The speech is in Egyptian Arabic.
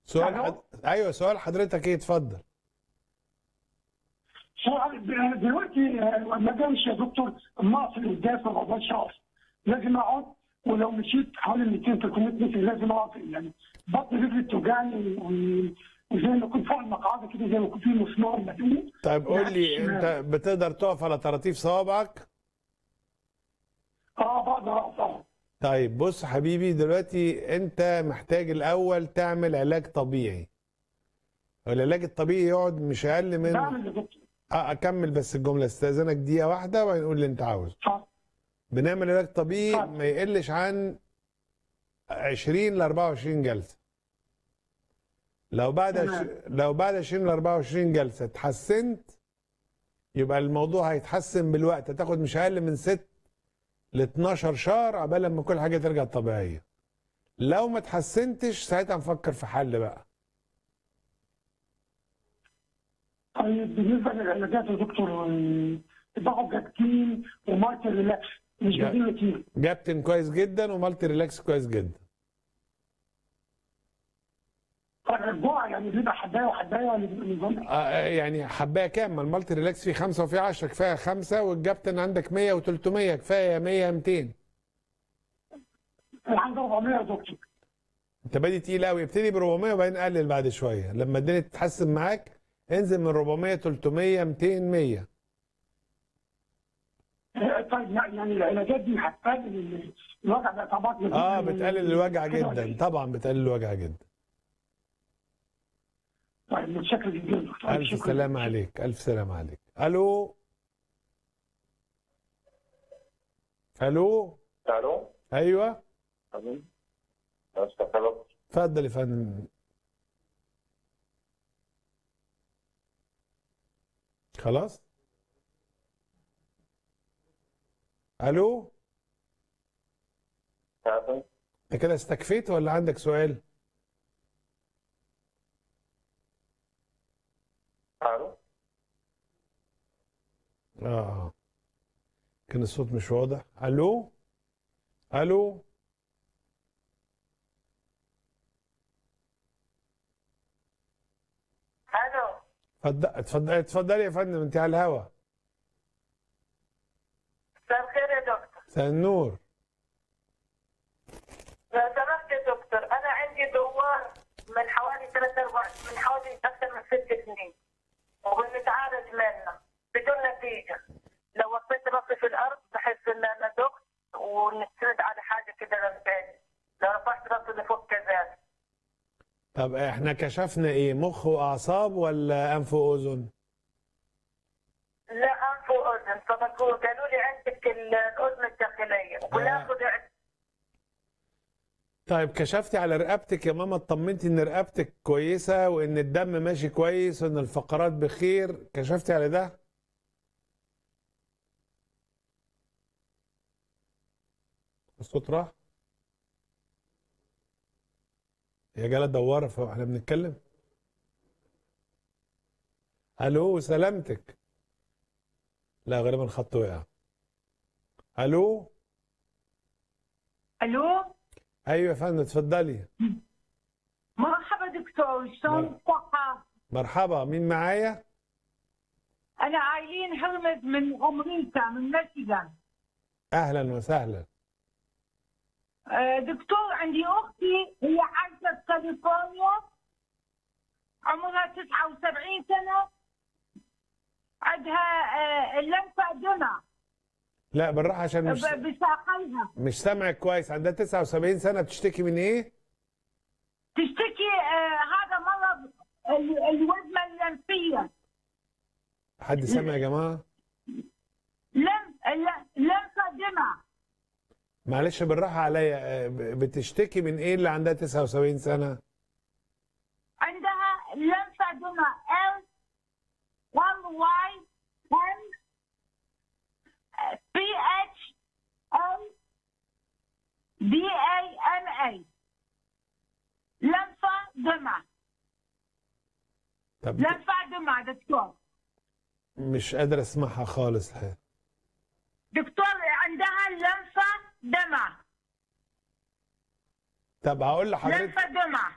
سؤال ألو؟ حد... ايوه سؤال حضرتك ايه اتفضل سؤال ب- دلوقتي آه، ما دامش يا دكتور النقص الدافع ما اقدرش اقف لازم اقعد ولو مشيت حوالي 200 300 متر لازم اقف يعني بطن رجلي بتوجعني و- وزي ما كنت فوق المقعده كده زي ما كنت في مسمار مدقوق طيب قول لي نعم. انت بتقدر تقف على طراطيف صوابعك اه بقدر اقف اه طيب بص حبيبي دلوقتي انت محتاج الاول تعمل علاج طبيعي العلاج الطبيعي يقعد مش اقل من بعمل يا دكتور آه، اكمل بس الجمله استاذنك دقيقه واحده وبعدين نقول اللي انت عاوزه اه بنعمل علاج طبيعي اتفضل. ما يقلش عن 20 ل 24 جلسه لو بعد تمام. عش... لو بعد 20 ل 24 جلسه اتحسنت يبقى الموضوع هيتحسن بالوقت هتاخد مش اقل من 6 ل 12 شهر عبال لما كل حاجه ترجع طبيعيه لو ما اتحسنتش ساعتها نفكر في حل بقى طيب بالنسبه للعلاجات يا دكتور آه، باخد جاكتين ومارتر ريلاكس مش يا- بديل كتير جابتن كويس جدا ومالتي ريلاكس كويس جدا طيب الجوع يعني بيبقى حبايه وحبايه ولا بيبقى نظام آه، يعني حبايه كام ما المالتي ريلاكس فيه خمسه وفيه 10 كفايه خمسه والجابتن عندك 100 و300 كفايه 100 200 انا عندي 400 يا دكتور انت بادي تقيل قوي ابتدي ب 400 وبعدين قلل بعد شويه لما الدنيا تتحسن معاك انزل من 400 300 200 100 آه، طيب يعني العلاجات دي هتقلل الوجع ده طبعا اه بتقلل الوجع كده ولا جدا إيه؟ طبعا بتقلل الوجع جدا طيب متشكر جدا يا دكتور الف شكراً. سلامه عليك الف سلامه عليك الو الو الو ايوه امين استغفر اتفضل يا فندم خلاص الو الله انت كده استكفيت ولا عندك سؤال الو اه كان الصوت مش واضح الو الو الو اتفضل اتفضل اتفضلي يا فندم انت على الهوا مساء الخير يا دكتور مساء النور لو سمحت يا دكتور انا عندي دوار من حوالي ثلاث اربع من حوالي اكثر من ست سنين وبنتعالج منه بدون نتيجه لو وطيت راسي في الارض بحس ان انا دخت ونستند على حاجه كده لمساني لو رفعت راسي لفوق كذلك طب احنا كشفنا ايه مخ واعصاب ولا انف واذن لا انف واذن فبقول قالوا لي عندك ال- الاذن الداخليه وبناخذ طيب كشفتي على رقبتك يا ماما اطمنتي ان رقبتك كويسه وان الدم ماشي كويس وان الفقرات بخير كشفتي على ده الصوت راح يا جاله دواره فاحنا بنتكلم الو سلامتك لا غالبا الخط وقع الو الو ايوه يا فندم اتفضلي مرحبا دكتور شلون مرحبا. الصحة؟ مرحبا مين معايا أنا عايلين هرمز من أمريكا من ميشيغان اهلا وسهلا آه، دكتور عندي أختي هي عايشة في كاليفورنيا عمرها 79 سنة عندها آه، اللمفة دمى لا بالراحه عشان مش ب- بساقيها مش سامعك كويس عندها 79 سنه بتشتكي من ايه تشتكي آه، هذا مرض ال- الوزمة اللمفية حد سامع يا جماعه لم ل- لمفة دمى معلش بالراحه عليا آه، ب- بتشتكي من ايه اللي عندها 79 سنه عندها لمفة دمى L 1 Y 10 P H L D A M A لمفة دمى طب لمفة دمى دكتور مش قادر اسمعها خالص الحقيقة. دكتور عندها لمفة دمى طب هقول لحضرتك لمفة دمى